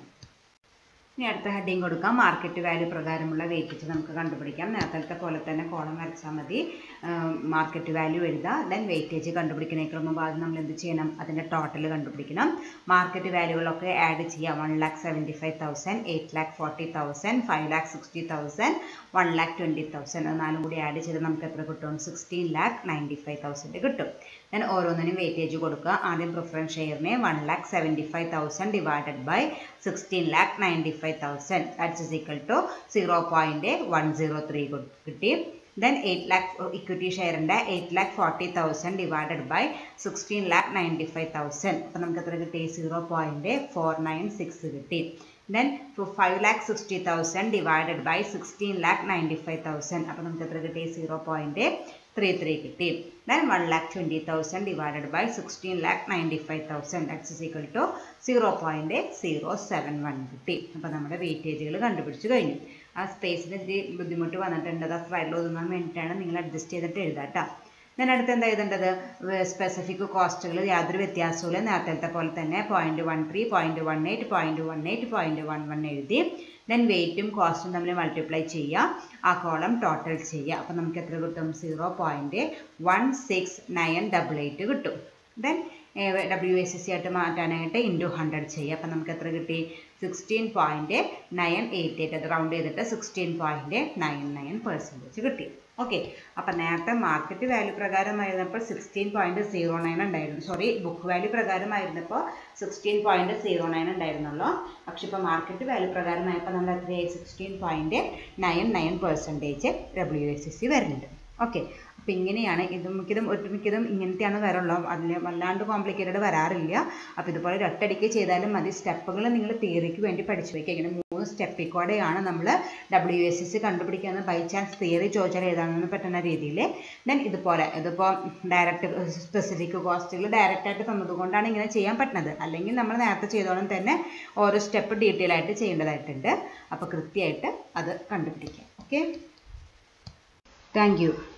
ഇനി അടുത്ത ഹെഡിങ് കൊടുക്കാം മാർക്കറ്റ് വാല്യൂ പ്രകാരമുള്ള വെയിറ്റേജ് നമുക്ക് കണ്ടുപിടിക്കാം നേരത്തെ പോലെ തന്നെ കോളം വരച്ചാൽ മതി മാർക്കറ്റ് വാല്യൂ എഴുതുക ദെൻ വെയിറ്റേജ് കണ്ടുപിടിക്കുന്നതിന് മുമ്പ് ആദ്യം നമ്മൾ എന്ത് ചെയ്യണം അതിൻ്റെ ടോട്ടൽ കണ്ടുപിടിക്കണം മാർക്കറ്റ് വാല്യൂകളൊക്കെ ആഡ് ചെയ്യാം one lakh seventy five thousand eight lakh forty thousand five lakh sixty thousand one lakh twenty thousand നാലും കൂടി ആഡ് ചെയ്ത് നമുക്ക് എത്ര കിട്ടും sixteen lakh ninety five thousand കിട്ടും ദെൻ ഓരോന്നിനും വെയിറ്റേജ് കൊടുക്കുക ആദ്യം പ്രിഫറൻസ് ഷെയറിന് one lakh seventy five thousand divided by sixteen lakh ninety five thousand that's is equal to zero point one zero three കിട്ടി ദെൻ എയ്റ്റ് ലാക്ക് ഇക്വിറ്റി ഷെയറിൻ്റെ eight lakh forty thousand divided by sixteen lakh ninety five thousand അപ്പോൾ നമുക്ക് എത്ര കിട്ടി zero point four nine six കിട്ടി then five lakh sixty thousand divided by sixteen lakh ninety five thousand അപ്പോൾ നമുക്ക് എത്ര കിട്ടി സീറോ പോയിൻറ്റ് ത്രീ ത്രീ കിട്ടി then one lakh twenty thousand divided by sixteen lakh ninety five thousand that's is equal to zero point zero seven one കിട്ടി അപ്പോൾ നമ്മുടെ വെയിറ്റേജുകൾ കണ്ടുപിടിച്ച് കഴിഞ്ഞു ആ സ്പേസിന് ഇത്തിരി ബുദ്ധിമുട്ട് വന്നിട്ടുണ്ട് അത് സ്ലൈഡിൽ ഒതുങ്ങാൻ വേണ്ടിയിട്ടാണ് നിങ്ങൾ അഡ്ജസ്റ്റ് ചെയ്തിട്ട് എഴുതാം കേട്ടോ ഞാൻ അടുത്ത് എന്താ എഴുതേണ്ടത് സ്പെസിഫിക് കോസ്റ്റുകൾ യാതൊരു വ്യത്യാസവും നേരത്തെ പോലെ തന്നെ point one three point one eight point one eight point one one എഴുതി ദെൻ വെയിറ്റും കോസ്റ്റും തമ്മിൽ മൾട്ടിപ്ലൈ ചെയ്യുക ആ കോളം ടോട്ടൽ ചെയ്യുക അപ്പോൾ നമുക്ക് എത്ര കിട്ടും zero point one six nine double eight കിട്ടും ദെൻ ഡബ്ല്യു എസ് സി ആയിട്ട് മാറ്റാനായിട്ട് ഇൻറ്റു ഹൺഡ്രഡ് ചെയ്യുക അപ്പോൾ നമുക്ക് എത്ര കിട്ടി sixteen point nine eight eight അത് റൗണ്ട് ചെയ്തിട്ട് sixteen point nine nine percentage കിട്ടി ഓക്കെ അപ്പം നേരത്തെ മാർക്കറ്റ് വാല്യൂ പ്രകാരമായിരുന്നപ്പോൾ സിക്സ്റ്റീൻ പോയിൻറ്റ് സീറോ നയൻ ഉണ്ടായിരുന്നു സോറി ബുക്ക് വാല്യൂ പ്രകാരമായിരുന്നപ്പോൾ സിക്സ്റ്റീൻ പോയിൻറ്റ് സീറോ നയൻ ഉണ്ടായിരുന്നുള്ളൂ പക്ഷെ ഇപ്പോൾ മാർക്കറ്റ് വാല്യൂ പ്രകാരമായപ്പോൾ നമ്മൾ എത്രയായി sixteen point nine nine percentage W S C വരുന്നുണ്ട് ഓക്കെ അപ്പോൾ ഇങ്ങനെയാണ് ഇത് മിക്കതും ഒട്ടുമിക്കതും ഇങ്ങനത്തെയാണ് വരുള്ളൂ അതിൽ വല്ലാണ്ട് കോംപ്ലിക്കേറ്റഡ് വരാറില്ല അപ്പോൾ ഇതുപോലെ ഒരു ഒറ്റയടിക്ക് ചെയ്താലും മതി സ്റ്റെപ്പുകൾ നിങ്ങൾ തിയറിക്ക് വേണ്ടി പഠിച്ചു വയ്ക്കുക ഇങ്ങനെ മൂന്ന് സ്റ്റെപ്പിൽ കൂടെയാണ് നമ്മൾ ഡബ്ല്യു എസ് എസ് കണ്ടുപിടിക്കുന്നത് ബൈ ചാൻസ് തിയറി ചോദിച്ചാൽ എഴുതാനൊന്നും പറ്റുന്ന രീതിയിൽ ദെൻ ഇതുപോലെ ഇതിപ്പോൾ ഡയറക്റ്റ് സ്പെസിഫിക് കോസ്റ്റുകൾ ഡയറക്റ്റായിട്ട് തന്നതുകൊണ്ടാണ് ഇങ്ങനെ ചെയ്യാൻ പറ്റുന്നത് അല്ലെങ്കിൽ നമ്മൾ നേരത്തെ ചെയ്തോളം തന്നെ ഓരോ സ്റ്റെപ്പ് ഡീറ്റെയിൽ ആയിട്ട് ചെയ്യേണ്ടതായിട്ടുണ്ട് അപ്പോൾ കൃത്യമായിട്ട് അത് കണ്ടുപിടിക്കാം ഓക്കെ താങ്ക് യു